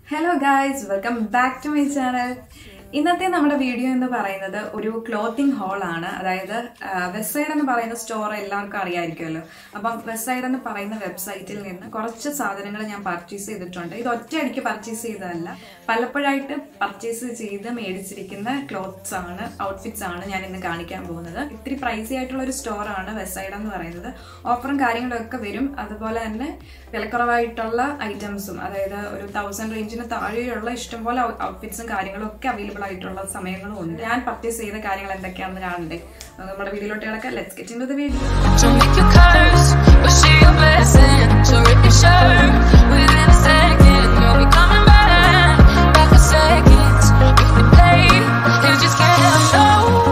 Hello guys welcome back to my channel ഇന്നത്തെ നമ്മുടെ video എന്ന് പറയുന്നത് ഒരു ക്ലോത്തിങ് ഹോൾ ആണ് അതായത് വെസ്റ്റ് സൈഡ് എന്ന് പറയുന്ന സ്റ്റോർ എല്ലാവർക്കും അറിയാമായിരിക്കുമല്ലോ അപ്പം വെസ്റ്റ് സൈഡ് എന്ന് പറയുന്ന വെബ്സൈറ്റിൽ നിന്ന് കുറച്ച് സാധനങ്ങൾ ഞാൻ പർച്ചേസ് ചെയ്തിട്ടുണ്ട് ഇത് ഒറ്റയടിക്ക് പർച്ചേസ് ചെയ്തതല്ല പലപ്പോഴായിട്ട് പർച്ചേസ് ചെയ്ത് മേടിച്ചിരിക്കുന്ന ക്ലോത്ത്സ് ആണ് ഔട്ട്ഫിറ്റ്സ് ആണ് ഞാൻ ഇന്ന് കാണിക്കാൻ പോകുന്നത് ഇത്തിരി പ്രൈസി ആയിട്ടുള്ള ഒരു സ്റ്റോർ ആണ് വെസ്റ്റ് സൈഡ് എന്ന് പറയുന്നത് ഓഫറും കാര്യങ്ങളൊക്കെ വരും അതുപോലെ തന്നെ വിലക്കുറവായിട്ടുള്ള ഐറ്റംസും അതായത് ഒരു തൗസൻഡ് റേഞ്ചിന് താഴെയുള്ള ഇഷ്ടംപോലെ ഔട്ട്ഫിറ്റ്സും കാര്യങ്ങളും ഒക്കെ അവൈലബിൾ ആയിട്ടുള്ള സമയങ്ങളും ഉണ്ട് ഞാൻ പർച്ചേസ് ചെയ്ത കാര്യങ്ങൾ എന്തൊക്കെയാണെന്ന് കാണണ്ടേ അത് നമ്മുടെ വീഡിയോയിലോട്ട് കിടക്കാം let's get into the video Don't make you curse, but she a blessing. So rip your shirt within a second. You'll be coming back, back a second. If we play, you just can't help no,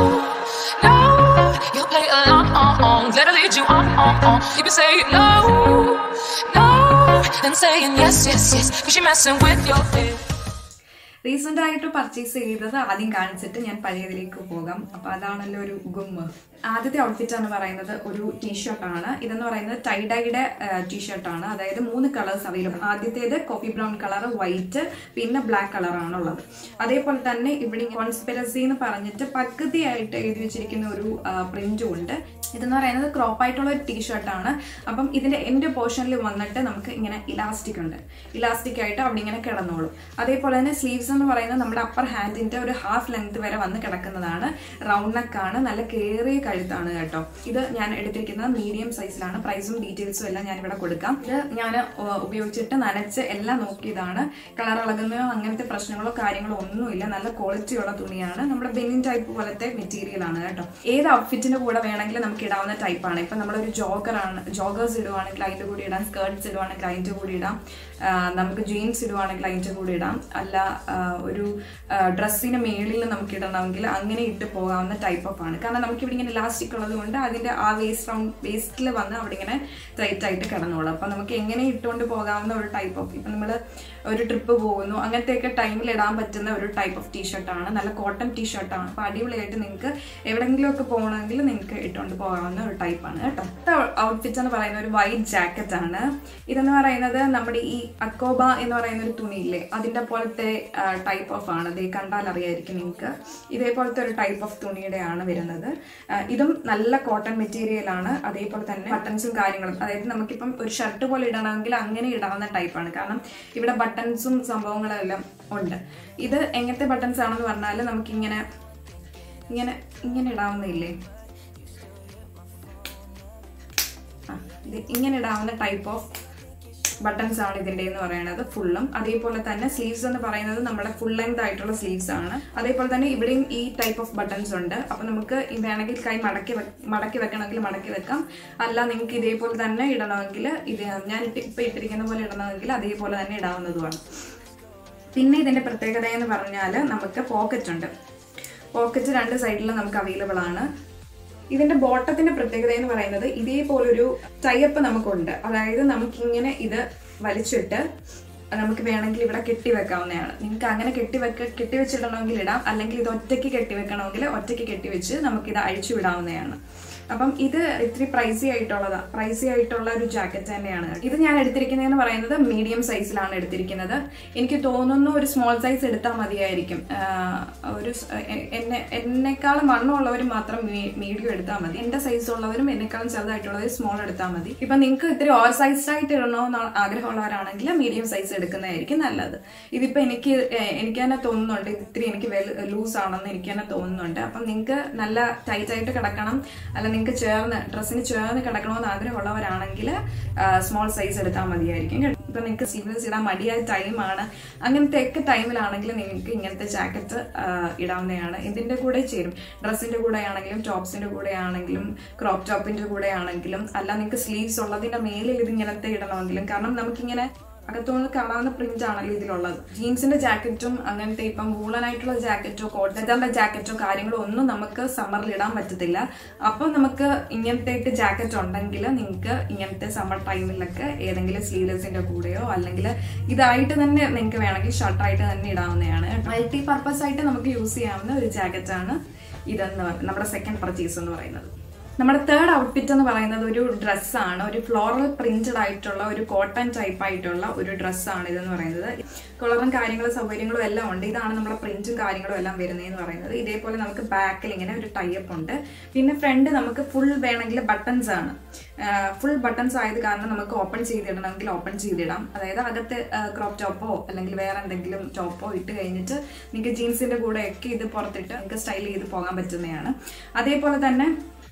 no. You play along, on, on, let her lead you on, on, on. You be saying no, no, then saying yes, yes, yes. Cause you're messing with your head. Recent ആയിട്ട് purchase ചെയ്തത് ആദ്യം കാണിച്ചിട്ട് ഞാൻ പഴയതിലേക്ക് പോകാം അപ്പൊ അതാണല്ലോ ഒരു ഗുമ്മ് ആദ്യത്തെ ഔട്ട്ഫിറ്റ് എന്ന് പറയുന്നത് ഒരു ടീഷർട്ട് ആണ് ഇതെന്ന് പറയുന്നത് ടൈഡൈയുടെ ടീഷർട്ട് ആണ് അതായത് മൂന്ന് കളേഴ്സ് അവൈലബിൾ ആദ്യത്തേത് കോഫി ബ്രൗൺ കളർ വൈറ്റ് പിന്നെ ബ്ലാക്ക് കളർ ആണുള്ളത് അതേപോലെ തന്നെ ഇവിടെ കോൺസ്പിറസി എന്ന് പറഞ്ഞിട്ട് പകുതിയായിട്ട് എഴുതി വെച്ചിരിക്കുന്ന ഒരു പ്രിന്റും ഉണ്ട് ഇതെന്ന് പറയുന്നത് ക്രോപ്പ് ആയിട്ടുള്ള ഒരു ടീഷർട്ട് ആണ് അപ്പം ഇതിന്റെ എൻഡ് പോർഷനിൽ വന്നിട്ട് നമുക്ക് ഇങ്ങനെ ഇലാസ്റ്റിക് ഉണ്ട് ഇലാസ്റ്റിക് ആയിട്ട് അവിടെ ഇങ്ങനെ കിടന്നോളും അതേപോലെ തന്നെ സ്ലീവ്സ് എന്ന് പറയുന്നത് നമ്മുടെ അപ്പർ ഹാൻഡിന്റെ ഒരു ഹാഫ് ലെങ്ത് വരെ വന്ന് കിടക്കുന്നതാണ് റൗണ്ട് നെക്ക് ആണ് നല്ല കേറിയ കഴുത്താണ് കേട്ടോ ഇത് ഞാൻ എടുത്തിരിക്കുന്നത് മീഡിയം സൈസിലാണ് പ്രൈസും ഡീറ്റെയിൽസും എല്ലാം ഞാൻ ഇവിടെ കൊടുക്കാം ഇത് ഞാൻ ഉപയോഗിച്ചിട്ട് നനച്ച് എല്ലാം നോക്കിയതാണ് കളർ ഇളകുന്നതോ അങ്ങനത്തെ പ്രശ്നങ്ങളോ കാര്യങ്ങളോ ഒന്നുമില്ല നല്ല ക്വാളിറ്റിയുള്ള തുണിയാണ് നമ്മുടെ ബെനിൻ ടൈപ്പ് പോലത്തെ മെറ്റീരിയൽ ആണ് കേട്ടോ ഏത് ഔട്ട്ഫിറ്റിന്റെ കൂടെ വേണമെങ്കിലും നമുക്ക് ഇടാവുന്ന ടൈപ്പാണ് ഇപ്പൊ നമ്മളൊരു ജോഗർ ആണ് ജോഗേഴ്സ് ഇടുവാണെങ്കിൽ അതിന്റെ കൂടെ ഇടാം സ്കേർട്ട്സ് ഇടുവാണെങ്കിൽ അതിന്റെ കൂടെ ഇടാം ആ, നമുക്ക് ജീൻസ് ഇടുവാണെങ്കിൽ അതിന്റെ കൂടെ ഇടാം അല്ല ആ, ഒരു ഡ്രസ്സിന് മേളിൽ നമുക്ക് ഇടണമെങ്കിൽ അങ്ങനെ ഇട്ട് പോകാവുന്ന ടൈപ്പ് ഓഫ് ആണ് കാരണം നമുക്ക് ഇവിടെ ഇങ്ങനെ ഇലാസ്റ്റിക് ഉള്ളത് കൊണ്ട് അതിന്റെ ആ വേസ്റ്റ് റൗണ്ട് വേസ്റ്റിൽ വന്ന് അവിടെ ഇങ്ങനെ ടൈറ്റ് ആയിട്ട് കിടന്നോളും അപ്പൊ നമുക്ക് എങ്ങനെ ഇട്ടുകൊണ്ട് പോകാവുന്ന ഒരു ടൈപ്പ് ഓഫ് ഇപ്പൊ നമ്മൾ ഒരു ട്രിപ്പ് പോകുന്നു അങ്ങനത്തെയൊക്കെ ടൈമിൽ ഇടാൻ പറ്റുന്ന ഒരു ടൈപ്പ് ഓഫ് ടീഷർട്ടാണ് നല്ല കോട്ടൺ ടീഷർട്ടാണ് അപ്പൊ അടിപൊളിയായിട്ട് നിങ്ങൾക്ക് എവിടെയെങ്കിലും ഒക്കെ പോകണമെങ്കിൽ നിങ്ങൾക്ക് ഇട്ടുകൊണ്ട് പോകാവുന്ന ഒരു ടൈപ്പാണ് കേട്ടോ ഔട്ട്ഫിറ്റ് എന്ന് പറയുന്ന ഒരു വൈറ്റ് ജാക്കറ്റ് ആണ് ഇതെന്ന് പറയുന്നത് നമ്മുടെ ഈ അക്കോബ എന്ന് പറയുന്ന ഒരു തുണിയില്ലേ അതിന്റെ പോലത്തെ ടൈപ്പ് ഓഫ് ആണ് ഇത് കണ്ടാൽ അറിയായിരിക്കും നിങ്ങൾക്ക് ഇതേപോലത്തെ ഒരു ടൈപ്പ് ഓഫ് തുണിയുടെ ആണ് വരുന്നത് ആ, ഇതും നല്ല കോട്ടൺ മെറ്റീരിയൽ ആണ് അതേപോലെ തന്നെ ബട്ടൺസും കാര്യങ്ങളും അതായത് നമുക്കിപ്പം ഒരു ഷർട്ട് പോലെ ഇടണമെങ്കിൽ അങ്ങനെ ഇടാവുന്ന ടൈപ്പാണ് കാരണം ഇവിടെ ബട്ടൺസും സംഭവങ്ങളും എല്ലാം ഉണ്ട് ഇത് എങ്ങനത്തെ ബട്ടൺസ് ആണെന്ന് പറഞ്ഞാൽ നമുക്കിങ്ങനെ ഇങ്ങനെ ഇങ്ങനെ ഇടാവുന്നില്ലേ ആ, ഇത് ഇങ്ങനെ ഇടാവുന്ന ടൈപ്പ് ഓഫ് ബട്ടൺസ് ആണ് ഇതിന്റെ എന്ന് പറയുന്നത് ഫുള്ളും അതേപോലെ തന്നെ സ്ലീവ്സ് എന്ന് പറയുന്നത് നമ്മുടെ ഫുൾ ലെങ്ത് ആയിട്ടുള്ള സ്ലീവ്സ് ആണ് അതേപോലെ തന്നെ ഇവിടെയും ഈ ടൈപ്പ് ഓഫ് ബട്ടൺസ് ഉണ്ട് അപ്പൊ നമുക്ക് ഈ വേണമെങ്കിൽ കൈ മടക്കി വെ- മടക്കി വെക്കണമെങ്കിൽ മടക്കി വെക്കാം അല്ല നിങ്ങൾക്ക് ഇതേപോലെ തന്നെ ഇടണമെങ്കിൽ ഇത് ഞാൻ ഇട്ട് ഇപ്പൊ ഇട്ടിരിക്കുന്ന പോലെ ഇടണമെങ്കിൽ അതേപോലെ തന്നെ ഇടാവുന്നതുമാണ് പിന്നെ ഇതിന്റെ പ്രത്യേകത എന്ന് പറഞ്ഞാൽ നമുക്ക് പോക്കറ്റ് ഉണ്ട് പോക്കറ്റ് രണ്ട് സൈഡിലും നമുക്ക് അവൈലബിൾ ആണ് ഇതിന്റെ ബോട്ടത്തിന്റെ പ്രത്യേകത എന്ന് പറയുന്നത് ഇതേപോലൊരു ടൈപ്പ് നമുക്കുണ്ട് അതായത് നമുക്കിങ്ങനെ ഇത് വലിച്ചിട്ട് നമുക്ക് വേണമെങ്കിൽ ഇവിടെ കെട്ടിവെക്കാവുന്നതാണ് നിങ്ങൾക്ക് അങ്ങനെ കെട്ടിവെക്ക കെട്ടിവെച്ചിടണമെങ്കിൽ ഇടാം അല്ലെങ്കിൽ ഇത് ഒറ്റയ്ക്ക് കെട്ടിവെക്കണമെങ്കിൽ ഒറ്റയ്ക്ക് കെട്ടിവെച്ച് നമുക്കിത് അഴിച്ചു വിടാവുന്നതാണ് അപ്പം ഇത് ഇത്തിരി പ്രൈസി ആയിട്ടുള്ളതാ പ്രൈസി ആയിട്ടുള്ള ഒരു ജാക്കറ്റ് തന്നെയാണ് ഇത് ഞാൻ എടുത്തിരിക്കുന്നതെന്ന് പറയുന്നത് മീഡിയം സൈസിലാണ് എടുത്തിരിക്കുന്നത് എനിക്ക് തോന്നുന്നു ഒരു സ്മോൾ സൈസ് എടുത്താൽ മതിയായിരിക്കും ആഹ് ഒരു സ്- എ- എന്നെ എന്നെക്കാളും വണ്ണമുള്ളവരും മാത്രം മീഡിയം എടുത്താൽ മതി എന്റെ സൈസ് ഉള്ളവരും എന്നെക്കാളും ചെറുതായിട്ടുള്ളവർ സ്മോൾ എടുത്താൽ മതി ഇപ്പൊ നിങ്ങൾക്ക് ഇത്തിരി ഓവർ സൈസ്ഡ് ആയിട്ട് ഇടണമെന്ന് ആഗ്രഹമുള്ളവരാണെങ്കിൽ മീഡിയം സൈസ് എടുക്കുന്നതായിരിക്കും നല്ലത് ഇതിപ്പോ എനിക്ക് എ- എനിക്ക് തന്നെ തോന്നുന്നുണ്ട് ഇത് ഇത്തിരി എനിക്ക് ലൂസ് ആണെന്ന് എനിക്ക് തന്നെ തോന്നുന്നുണ്ട് അപ്പം നിങ്ങൾക്ക് നല്ല ടൈറ്റ് ആയിട്ട് കിടക്കണം അല്ല നിങ്ങൾക്ക് ചേർന്ന് ഡ്രസ്സിന് ചേർന്ന് കിടക്കണമെന്ന് ആഗ്രഹമുള്ളവരാണെങ്കിൽ സ്മോൾ സൈസ് എടുത്താൽ മതിയായിരിക്കും കേട്ടോ. ഇപ്പൊ നിങ്ങൾക്ക് സ്ലീവ്ലെസ് ഇടാൻ മടിയായ ടൈമാണ് അങ്ങനത്തെ ഒക്കെ ടൈമിലാണെങ്കിൽ നിങ്ങൾക്ക് ഇങ്ങനത്തെ ജാക്കറ്റ് ഇടാവുന്നതാണ് ഇതിന്റെ കൂടെ ചേരും ഡ്രസ്സിന്റെ കൂടെ ആണെങ്കിലും ടോപ്സിന്റെ കൂടെ ആണെങ്കിലും ക്രോപ്പ് ടോപ്പിന്റെ കൂടെ ആണെങ്കിലും അല്ല നിങ്ങൾക്ക് സ്ലീവ്സ് ഉള്ളതിന്റെ മേലിൽ ഇത് ഇങ്ങനത്തെ ഇടണമെങ്കിലും കാരണം നമുക്കിങ്ങനെ അകത്തുനിന്ന് കാണാവുന്ന പ്രിന്റ് ആണല്ലോ ഇതിലുള്ളത് ജീൻസിന്റെ ജാക്കറ്റും അങ്ങനത്തെ ഇപ്പം വൂളൻ ആയിട്ടുള്ള ജാക്കറ്റോ കോട്ടന്റെ ജാക്കറ്റോ കാര്യങ്ങളോ ഒന്നും നമുക്ക് സമ്മറിൽ ഇടാൻ പറ്റത്തില്ല അപ്പം നമുക്ക് ഇങ്ങനത്തെ ജാക്കറ്റ് ഉണ്ടെങ്കിൽ നിങ്ങൾക്ക് ഇങ്ങനത്തെ സമ്മർ ടൈമിലൊക്കെ ഏതെങ്കിലും സ്ലീവ്ലെസിന്റെ കൂടെയോ അല്ലെങ്കിൽ ഇതായിട്ട് തന്നെ നിങ്ങൾക്ക് വേണമെങ്കിൽ ഷർട്ടായിട്ട് തന്നെ ഇടാവുന്നതാണ് മൾട്ടി പർപ്പസ് ആയിട്ട് നമുക്ക് യൂസ് ചെയ്യാവുന്ന ഒരു ജാക്കറ്റ് ആണ് ഇതെന്ന് പറ- നമ്മുടെ സെക്കൻഡ് പർച്ചേസ് എന്ന് പറയുന്നത് നമ്മുടെ തേർഡ് ഔട്ട്ഫിറ്റ് എന്ന് പറയുന്നത് ഒരു ഡ്രസ്സാണ് ഒരു ഫ്ലോറൽ പ്രിന്റഡ് ആയിട്ടുള്ള ഒരു കോട്ടൺ ടൈപ്പ് ആയിട്ടുള്ള ഒരു ഡ്രസ്സാണ് ഇതെന്ന് പറയുന്നത് കളറും കാര്യങ്ങളും സൗകര്യങ്ങളും എല്ലാം ഉണ്ട് ഇതാണ് നമ്മുടെ പ്രിന്റും കാര്യങ്ങളും എല്ലാം വരുന്നതെന്ന് പറയുന്നത് ഇതേപോലെ നമുക്ക് ബാക്കിൽ ഇങ്ങനെ ഒരു ടൈപ്പ് ഉണ്ട് പിന്നെ ഫ്രണ്ട് നമുക്ക് ഫുൾ വേണമെങ്കിൽ ബട്ടൺസ് ആണ് ഫുൾ ബട്ടൺസ് ആയത് കാരണം നമുക്ക് ഓപ്പൺ ചെയ്തിടണമെങ്കിൽ ഓപ്പൺ ചെയ്തിടാം അതായത് അകത്ത് ക്രോപ്പ് ടോപ്പോ അല്ലെങ്കിൽ വേറെ എന്തെങ്കിലും ടോപ്പോ ഇട്ട് കഴിഞ്ഞിട്ട് നിങ്ങൾക്ക് ജീൻസിന്റെ കൂടെ ഒക്കെ ഇത് പുറത്തിട്ട് നിങ്ങൾക്ക് സ്റ്റൈൽ ചെയ്ത് പോകാൻ പറ്റുന്നതാണ് അതേപോലെ തന്നെ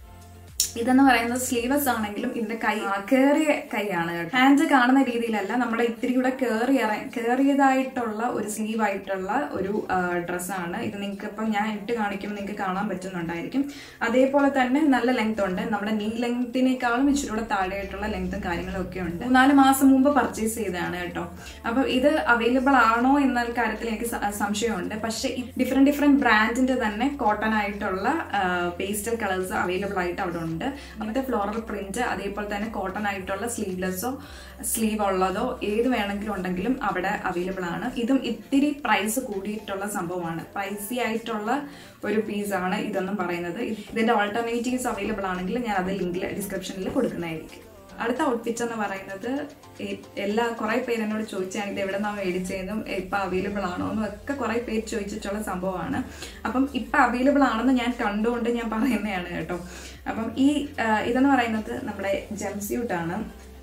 ഇതെന്ന് പറയുന്നത് സ്ലീവ്ലെസ് ആണെങ്കിലും ഇതിന്റെ കൈ ആ, കേറിയ കൈയാണ് കേട്ടോ ഹാൻഡ് കാണുന്ന രീതിയിലല്ല നമ്മുടെ ഇത്തിരി കൂടെ കേറി കേറിയതായിട്ടുള്ള ഒരു സ്ലീവ് ആയിട്ടുള്ള ഒരു ഡ്രസ്സാണ് ഇത് നിങ്ങൾക്ക് ഇപ്പം ഞാൻ ഇട്ട് കാണിക്കുമ്പോൾ നിങ്ങൾക്ക് കാണാൻ പറ്റുന്നുണ്ടായിരിക്കും അതേപോലെ തന്നെ നല്ല ലെങ്ത് ഉണ്ട് നമ്മുടെ നീ ലെങ്തിനേക്കാളും ഇച്ചിരി കൂടെ താഴെയായിട്ടുള്ള ലെങ്തും കാര്യങ്ങളും ഒക്കെ ഉണ്ട് നാല് മാസം മുമ്പ് പർച്ചേസ് ചെയ്തതാണ് കേട്ടോ അപ്പൊ ഇത് അവൈലബിൾ ആണോ എന്ന കാര്യത്തിൽ എനിക്ക് സ- സംശയമുണ്ട് പക്ഷെ ഡിഫറെന്റ് ഡിഫറെന്റ് ബ്രാൻഡിന്റെ തന്നെ കോട്ടൺ ആയിട്ടുള്ള പേസ്റ്റൽ കളേഴ്സ് അവൈലബിൾ ആയിട്ട് അവിടെ ഉണ്ട് അങ്ങനത്തെ ഫ്ലോറൽ പ്രിന്റ് അതേപോലെ തന്നെ കോട്ടൺ ആയിട്ടുള്ള സ്ലീവ്ലെസ്സോ സ്ലീവ് ഉള്ളതോ ഏത് വേണമെങ്കിലും ഉണ്ടെങ്കിലും അവിടെ അവൈലബിൾ ആണ് ഇതും ഇത്തിരി പ്രൈസ് കൂടിയിട്ടുള്ള സംഭവമാണ് പ്രൈസി ആയിട്ടുള്ള ഒരു പീസാണ് ഇതെന്നും പറയുന്നത് ഇതിന്റെ ഓൾട്ടർനേറ്റീവ്സ് അവൈലബിൾ ആണെങ്കിൽ ഞാൻ അത് ലിങ്കിൽ ഡിസ്ക്രിപ്ഷനിൽ കൊടുക്കുന്നതായിരിക്കും അടുത്ത ഔട്ട്ഫിറ്റ് എന്ന് പറയുന്നത് ഈ എല്ലാ കുറെ പേര് എന്നോട് ചോദിച്ചാണ് ഇത് എവിടെ നിന്നാണ് മേടിച്ചതെന്നും ഇപ്പൊ അവൈലബിൾ ആണോ എന്നും ഒക്കെ കുറെ പേര് ചോദിച്ചിട്ടുള്ള സംഭവമാണ് അപ്പം ഇപ്പൊ അവൈലബിൾ ആണെന്ന് ഞാൻ കണ്ടുകൊണ്ട് ഞാൻ പറയുന്നതാണ് കേട്ടോ അപ്പം ഈ ആ, ഇതെന്ന് പറയുന്നത് നമ്മുടെ ജംസ്യൂട്ടാണ്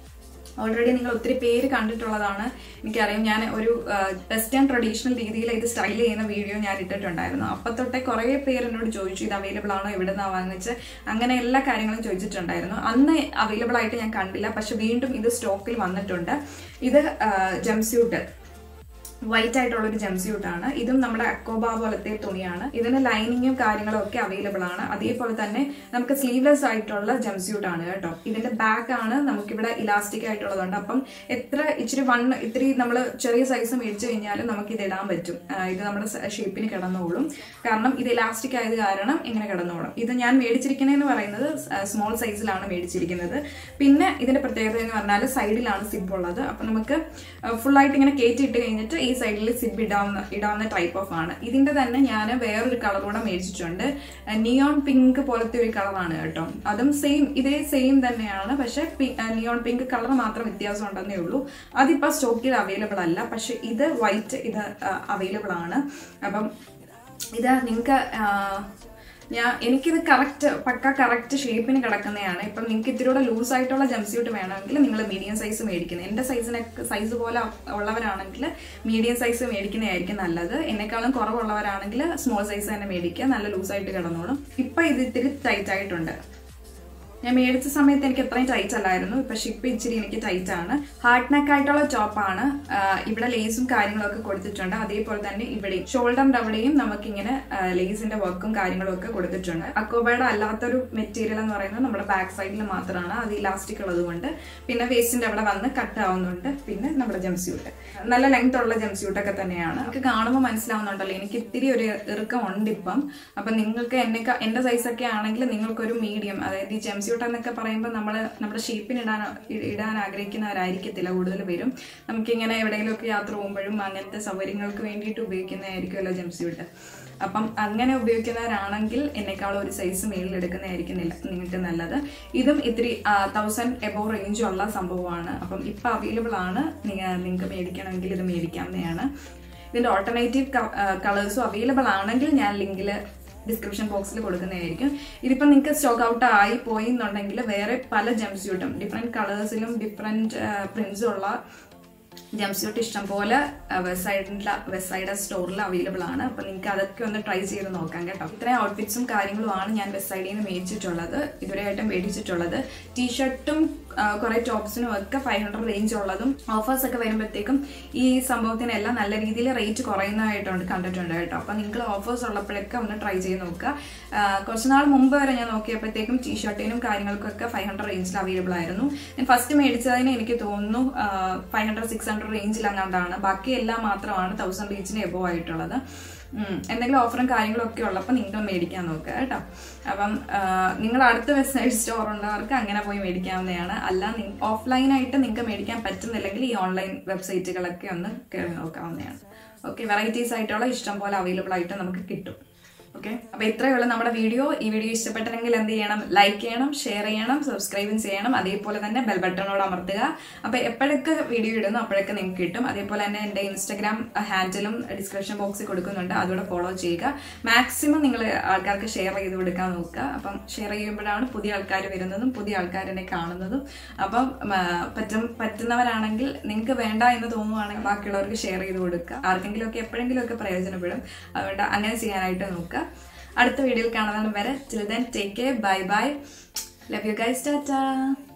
ഓൾറെഡി നിങ്ങൾ ഒത്തിരി പേര് കണ്ടിട്ടുള്ളതാണ് എനിക്കറിയാം ഞാൻ ഒരു വെസ്റ്റേൺ ട്രഡീഷണൽ രീതിയിൽ ഇത് സ്റ്റൈൽ ചെയ്യുന്ന വീഡിയോ ഞാൻ ഇട്ടിട്ടുണ്ടായിരുന്നു അപ്പം തൊട്ടേ കുറേ പേര് എന്നോട് ചോദിച്ചു ഇത് അവൈലബിൾ ആണോ എവിടെ നിന്നാണ് വാങ്ങിച്ച് അങ്ങനെ എല്ലാ കാര്യങ്ങളും ചോദിച്ചിട്ടുണ്ടായിരുന്നു അന്ന് അവൈലബിൾ ആയിട്ട് ഞാൻ കണ്ടില്ല പക്ഷെ വീണ്ടും ഇത് സ്റ്റോക്കിൽ വന്നിട്ടുണ്ട് ഇത് ജംസ്യൂട്ട് വൈറ്റ് ആയിട്ടുള്ള ഒരു ജംസ്യൂട്ട് ആണ് ഇതും നമ്മുടെ അക്കോബ പോലത്തെ തുണിയാണ് ഇതിന് ലൈനിങ്ങും കാര്യങ്ങളും ഒക്കെ അവൈലബിൾ ആണ് അതേപോലെ തന്നെ നമുക്ക് സ്ലീവ്ലെസ് ആയിട്ടുള്ള ജംസ്യൂട്ട് ആണ് കേട്ടോ ഇതിന്റെ ബാക്ക് ആണ് നമുക്കിവിടെ ഇലാസ്റ്റിക് ആയിട്ടുള്ളതുണ്ട് അപ്പം എത്ര ഇച്ചിരി വൺ ഇത്തിരി നമ്മൾ ചെറിയ സൈസ് മേടിച്ചു കഴിഞ്ഞാലും നമുക്ക് ഇത് ഇടാൻ പറ്റും ആ, ഇത് നമ്മുടെ ഷേപ്പിന് കിടന്നോളും കാരണം ഇത് ഇലാസ്റ്റിക് ആയത് കാരണം ഇങ്ങനെ കിടന്നോളും ഇത് ഞാൻ മേടിച്ചിരിക്കുന്നതെന്ന് പറയുന്നത് സ്മോൾ സൈസിലാണ് മേടിച്ചിരിക്കുന്നത് പിന്നെ ഇതിന്റെ പ്രത്യേകത എന്ന് പറഞ്ഞാൽ സൈഡിലാണ് സിബ് ഉള്ളത് അപ്പം നമുക്ക് ഫുൾ ആയിട്ട് ഇങ്ങനെ കയറ്റി ഇട്ട് കഴിഞ്ഞിട്ട് ഈ സൈഡിൽ സിബ് ഇടാവുന്ന ഇടാവുന്ന ടൈപ്പ് ഓഫ് ആണ് ഇതിന്റെ തന്നെ ഞാൻ വേറൊരു കളർ കൂടെ മേടിച്ചിട്ടുണ്ട് നിയോൺ പിങ്ക് പോലത്തെ ഒരു കളറാണ് കേട്ടോ അതും സെയിം ഇതേ സെയിം തന്നെയാണ് പക്ഷെ നിയോൺ പിങ്ക് കളർ മാത്രം വ്യത്യാസം ഉണ്ടെന്നേ ഉള്ളൂ അതിപ്പോ സ്റ്റോക്കിൽ അവൈലബിൾ അല്ല പക്ഷെ ഇത് വൈറ്റ് ഇത് അവൈലബിൾ ആണ് അപ്പം ഇത് നിങ്ങൾക്ക് ഞാൻ എനിക്കിത് കറക്റ്റ് പക്ക കറക്റ്റ് ഷേപ്പിന് കിടക്കുന്നതാണ് ഇപ്പം നിങ്ങൾക്ക് ഇത്തിരി കൂടെ ലൂസ് ആയിട്ടുള്ള ജംസ്യൂട്ട് വേണമെങ്കിൽ നിങ്ങൾ മീഡിയം സൈസ് മേടിക്കുന്നത് എൻ്റെ സൈസിനൊക്കെ സൈസ് പോലെ ഉള്ളവരാണെങ്കിൽ മീഡിയം സൈസ് മേടിക്കുന്നതായിരിക്കും നല്ലത് എന്നെക്കാളും കുറവുള്ളവരാണെങ്കിൽ സ്മോൾ സൈസ് തന്നെ മേടിക്കുക നല്ല ലൂസായിട്ട് കിടന്നോളും ഇപ്പം ഇത് ഇത്തിരി ടൈറ്റ് ആയിട്ടുണ്ട് ഞാൻ മേടിച്ച സമയത്ത് എനിക്ക് അത്രയും ടൈറ്റ് അല്ലായിരുന്നു പക്ഷെ ഇപ്പൊ ഇച്ചിരി എനിക്ക് ടൈറ്റ് ആണ് ഹാർഡ് നെക്ക് ആയിട്ടുള്ള ടോപ്പാണ് ഇവിടെ ലേസും കാര്യങ്ങളൊക്കെ കൊടുത്തിട്ടുണ്ട് അതേപോലെ തന്നെ ഇവിടെ ഷോൾഡറിന്റെ അവിടെയും നമുക്കിങ്ങനെ ലേസിന്റെ വർക്കും കാര്യങ്ങളും ഒക്കെ കൊടുത്തിട്ടുണ്ട് അക്കോബയുടെ അല്ലാത്തൊരു മെറ്റീരിയൽ എന്ന് പറയുന്നത് നമ്മുടെ ബാക്ക് സൈഡിൽ മാത്രമാണ് അത് ഇലാസ്റ്റിക് ഉള്ളത് കൊണ്ട് പിന്നെ വേസ്റ്റിന്റെ അവിടെ വന്ന് കട്ട് ആവുന്നുണ്ട് പിന്നെ നമ്മുടെ ജംസ്യൂട്ട് നല്ല ലെങ്ത് ഉള്ള ജംസ്യൂട്ട് ഒക്കെ തന്നെയാണ് നമുക്ക് കാണുമ്പോൾ മനസ്സിലാവുന്നുണ്ടല്ലോ എനിക്ക് ഇത്തിരി ഒരു ഇറുക്കം ഉണ്ട് ഇപ്പം അപ്പൊ നിങ്ങൾക്ക് എന്നെ എന്റെ സൈസ് ഒക്കെ ആണെങ്കിൽ നിങ്ങൾക്കൊരു മീഡിയം അതായത് ഈ ജംസ്യൂട്ട് എന്നൊക്കെ പറയുമ്പോൾ നമ്മൾ നമ്മുടെ ഷേപ്പിന് ഇടാൻ ഇടാൻ ആഗ്രഹിക്കുന്നവരായിരിക്കത്തില്ല കൂടുതൽ പേരും നമുക്കിങ്ങനെ എവിടെയെങ്കിലുമൊക്കെ യാത്ര പോകുമ്പോഴും അങ്ങനത്തെ സൗകര്യങ്ങൾക്ക് വേണ്ടിയിട്ട് ഉപയോഗിക്കുന്നതായിരിക്കുമല്ലോ ജംസ്യൂട്ട് അപ്പം അങ്ങനെ ഉപയോഗിക്കുന്നവരാണെങ്കിൽ എന്നെക്കാളും ഒരു സൈസ് മേളിൽ എടുക്കുന്നതായിരിക്കും നില- നിങ്ങൾക്ക് നല്ലത് ഇതും ഇത്തിരി തൗസൻഡ് എബോ റേഞ്ച് ഉള്ള സംഭവമാണ് അപ്പം ഇപ്പം അവൈലബിൾ ആണ് നിങ്ങൾക്ക് മേടിക്കണമെങ്കിൽ ഇത് മേടിക്കാവുന്നതാണ് ഇതിന്റെ ഓൾട്ടർനേറ്റീവ് കളേഴ്സും അവൈലബിൾ ആണെങ്കിൽ ഞാൻ ലിങ്കിൽ ഡിസ്ക്രിപ്ഷൻ ബോക്സിൽ കൊടുക്കുന്നതായിരിക്കും ഇതിപ്പോൾ നിങ്ങൾക്ക് സ്റ്റോക്ക് ഔട്ട് ആയി പോയി എന്നുണ്ടെങ്കിൽ വേറെ പല ജംസ്യൂട്ടും ഡിഫറെൻറ്റ് കളേഴ്സിലും ഡിഫറെൻറ്റ് പ്രിൻസും ഉള്ള ജംസ്യൂട്ട് ഇഷ്ടം പോലെ വെബ്സൈറ്റിൻ്റെ വെബ്സൈറ്റ് സ്റ്റോറിൽ അവൈലബിൾ ആണ് അപ്പോൾ നിങ്ങൾക്ക് അതൊക്കെ ഒന്ന് ട്രൈ ചെയ്ത് നോക്കാം കേട്ടോ ഇത്രയും ഔട്ട്ഫിറ്റ്സും കാര്യങ്ങളുമാണ് ഞാൻ വെബ്സൈറ്റിൽ നിന്ന് മേടിച്ചിട്ടുള്ളത് ഇതുവരെയായിട്ടും മേടിച്ചിട്ടുള്ളത് ടീഷർട്ടും കുറെ ടോപ്സിനും ഒക്കെ ഫൈവ് ഹൺഡ്രഡ് റേഞ്ച് ഉള്ളതും ഓഫേഴ്സ് ഒക്കെ വരുമ്പോഴത്തേക്കും ഈ സംഭവത്തിനെല്ലാം നല്ല രീതിയിൽ റേറ്റ് കുറയുന്നതായിട്ടുണ്ട് കണ്ടിട്ടുണ്ട് കേട്ടോ അപ്പോൾ നിങ്ങൾ ഓഫേഴ്സ് ഉള്ളപ്പോഴൊക്കെ ഒന്ന് ട്രൈ ചെയ്ത് നോക്കുക ആ, കുറച്ച് നാൾ മുമ്പ് വരെ ഞാൻ നോക്കിയപ്പോഴത്തേക്കും ടീഷർട്ടിനും കാര്യങ്ങൾക്കൊക്കെ ഫൈവ് ഹൺഡ്രഡ് റേഞ്ചിൽ അവൈലബിൾ ആയിരുന്നു ഞാൻ ഫസ്റ്റ് മേടിച്ചതിന് എനിക്ക് തോന്നുന്നു ഫൈവ് ഹൺഡ്രഡ് സിക്സ് ഹൺഡ്രഡ് റേഞ്ചിൽ അങ്ങാണ്ടാണ് ബാക്കി എല്ലാം മാത്രമാണ് തൗസൻഡ് റേഞ്ചിന് എബോ ആയിട്ടുള്ളത് ഉം. എന്തെങ്കിലും ഓഫറും കാര്യങ്ങളും ഒക്കെ ഉള്ളപ്പോൾ നിങ്ങൾ മേടിക്കാൻ നോക്കുക കേട്ടോ അപ്പം നിങ്ങൾ അടുത്ത വെബ്സൈറ്റ് സ്റ്റോർ ഉള്ളവർക്ക് അങ്ങനെ പോയി മേടിക്കാവുന്നതാണ് അല്ല ഓഫ്ലൈനായിട്ട് നിങ്ങൾക്ക് മേടിക്കാൻ പറ്റുന്നില്ലെങ്കിൽ ഈ ഓൺലൈൻ വെബ്സൈറ്റുകളൊക്കെ ഒന്ന് കയറി നോക്കാവുന്നതാണ് ഓക്കെ വെറൈറ്റീസ് ആയിട്ടുള്ള ഇഷ്ടം പോലെ അവൈലബിൾ ആയിട്ട് നമുക്ക് കിട്ടും ഓക്കെ അപ്പൊ ഇത്രയേ ഉള്ളൂ നമ്മുടെ വീഡിയോ ഈ വീഡിയോ ഇഷ്ടപ്പെട്ടെങ്കിൽ എന്ത് ചെയ്യണം ലൈക്ക് ചെയ്യണം ഷെയർ ചെയ്യണം സബ്സ്ക്രൈബും ചെയ്യണം അതേപോലെ തന്നെ ബെൽ ബട്ടണോട് അമർത്തുക അപ്പൊ എപ്പോഴൊക്കെ വീഡിയോ ഇടുന്നു അപ്പോഴൊക്കെ നിങ്ങൾക്ക് കിട്ടും അതേപോലെ തന്നെ എൻ്റെ ഇൻസ്റ്റാഗ്രാം ഹാൻഡിലും ഡിസ്ക്രിപ്ഷൻ ബോക്സിൽ കൊടുക്കുന്നുണ്ട് അതുകൂടെ ഫോളോ ചെയ്യുക മാക്സിമം നിങ്ങൾ ആൾക്കാർക്ക് ഷെയർ ചെയ്ത് കൊടുക്കാൻ നോക്കുക അപ്പം ഷെയർ ചെയ്യുമ്പോഴാണ് പുതിയ ആൾക്കാർ വരുന്നതും പുതിയ ആൾക്കാരെന്നെ കാണുന്നതും അപ്പം ആ, പറ്റും പറ്റുന്നവരാണെങ്കിൽ നിങ്ങൾക്ക് വേണ്ട എന്ന് തോന്നുവാണെങ്കിൽ ബാക്കിയുള്ളവർക്ക് ഷെയർ ചെയ്ത് കൊടുക്കുക ആർക്കെങ്കിലും ഒക്കെ എപ്പോഴെങ്കിലും ഒക്കെ പ്രയോജനപ്പെടും അതുകൊണ്ട് അങ്ങനെ ചെയ്യാനായിട്ട് നോക്കുക അടുത്ത വീഡിയോയിൽ കാണുന്നതും വരെ chill then take care bye bye love you guys Tata